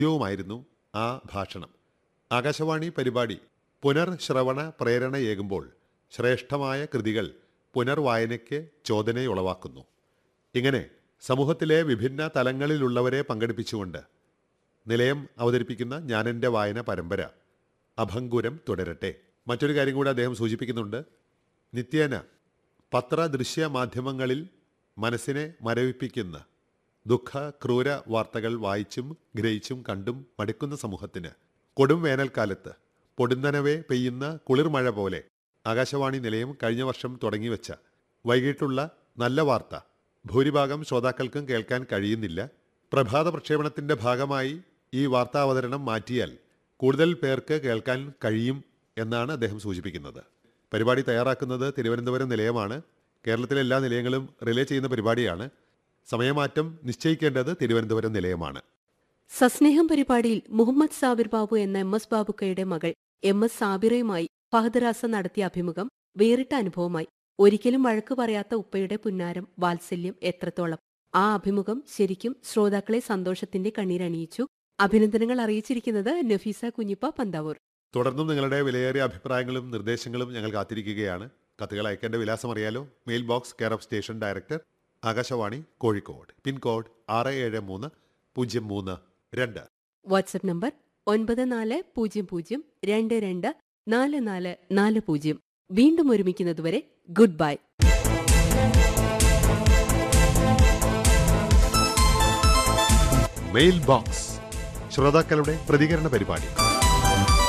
വുമായിരുന്നു ആ ഭാഷണം ആകാശവാണി പരിപാടി പുനർശ്രവണ പ്രേരണയേകുമ്പോൾ ശ്രേഷ്ഠമായ കൃതികൾ പുനർവായനയ്ക്ക് ചോദനയുളവാക്കുന്നു ഇങ്ങനെ സമൂഹത്തിലെ വിഭിന്ന തലങ്ങളിലുള്ളവരെ പങ്കെടുപ്പിച്ചുകൊണ്ട് നിലയം അവതരിപ്പിക്കുന്ന ജ്ഞാനന്റെ വായന പരമ്പര അഭംഗുരം തുടരട്ടെ മറ്റൊരു കാര്യം കൂടി അദ്ദേഹം സൂചിപ്പിക്കുന്നുണ്ട് നിത്യേന പത്ര ദൃശ്യ മാധ്യമങ്ങളിൽ മനസ്സിനെ മരവിപ്പിക്കുന്ന ദുഃഖ ക്രൂര വാർത്തകൾ വായിച്ചും ഗ്രഹിച്ചും കണ്ടും മടുക്കുന്ന സമൂഹത്തിന് കൊടും വേനൽക്കാലത്ത് പൊടുന്നനവേ പെയ്യുന്ന കുളിർമഴ പോലെ ആകാശവാണി നിലയം കഴിഞ്ഞ വർഷം തുടങ്ങിവെച്ച വൈകിട്ടുള്ള നല്ല വാർത്ത ഭൂരിഭാഗം ശ്രോതാക്കൾക്കും കേൾക്കാൻ കഴിയുന്നില്ല പ്രഭാത പ്രക്ഷേപണത്തിന്റെ ഭാഗമായി ഈ വാർത്താവതരണം മാറ്റിയാൽ കൂടുതൽ പേർക്ക് കേൾക്കാൻ കഴിയും എന്നാണ് അദ്ദേഹം സൂചിപ്പിക്കുന്നത് പരിപാടി തയ്യാറാക്കുന്നത് തിരുവനന്തപുരം നിലയമാണ് കേരളത്തിലെ എല്ലാ നിലയങ്ങളും റിലേ ചെയ്യുന്ന പരിപാടിയാണ് സമയമാറ്റം നിശ്ചയിക്കേണ്ടത് തിരുവനന്തപുരം നിലയമാണ് സസ്നേഹം പരിപാടിയിൽ മുഹമ്മദ് സാബിർ ബാബു എന്ന എം എസ് ബാബുക്കയുടെ മകൾ എം എസ് സാബിറയുമായി ഫഹദ് നടത്തിയ അഭിമുഖം വേറിട്ട അനുഭവമായി ഒരിക്കലും വഴക്കു പറയാത്ത ഉപ്പയുടെ പുന്നാരം വാത്സല്യം എത്രത്തോളം ആ അഭിമുഖം ശരിക്കും ശ്രോതാക്കളെ സന്തോഷത്തിന്റെ കണ്ണീരണിയിച്ചു അഭിനന്ദനങ്ങൾ അറിയിച്ചിരിക്കുന്നത് നഫീസ കുഞ്ഞിപ്പ പന്താവൂർ തുടർന്നും നിങ്ങളുടെ വിലയേറിയ അഭിപ്രായങ്ങളും നിർദ്ദേശങ്ങളും ഞങ്ങൾ കാത്തിരിക്കുകയാണ് കത്തുകൾ അയക്കേണ്ട വിലാസം അറിയാലോ mail box care of station director ആകാശവാണി കോഴിക്കോട് പിൻകോഡ് ആറ് ഏഴ് മൂന്ന് പൂജ്യം മൂന്ന് രണ്ട് വാട്സ്ആപ്പ് നമ്പർ ഒൻപത് നാല് പൂജ്യം പൂജ്യം രണ്ട് രണ്ട് നാല് നാല് നാല് പൂജ്യം വീണ്ടും ഒരുമിക്കുന്നതുവരെ ഗുഡ് ബൈ മെയിൽ ബോക്സ് ശ്രോതാക്കളുടെ പ്രതികരണ പരിപാടി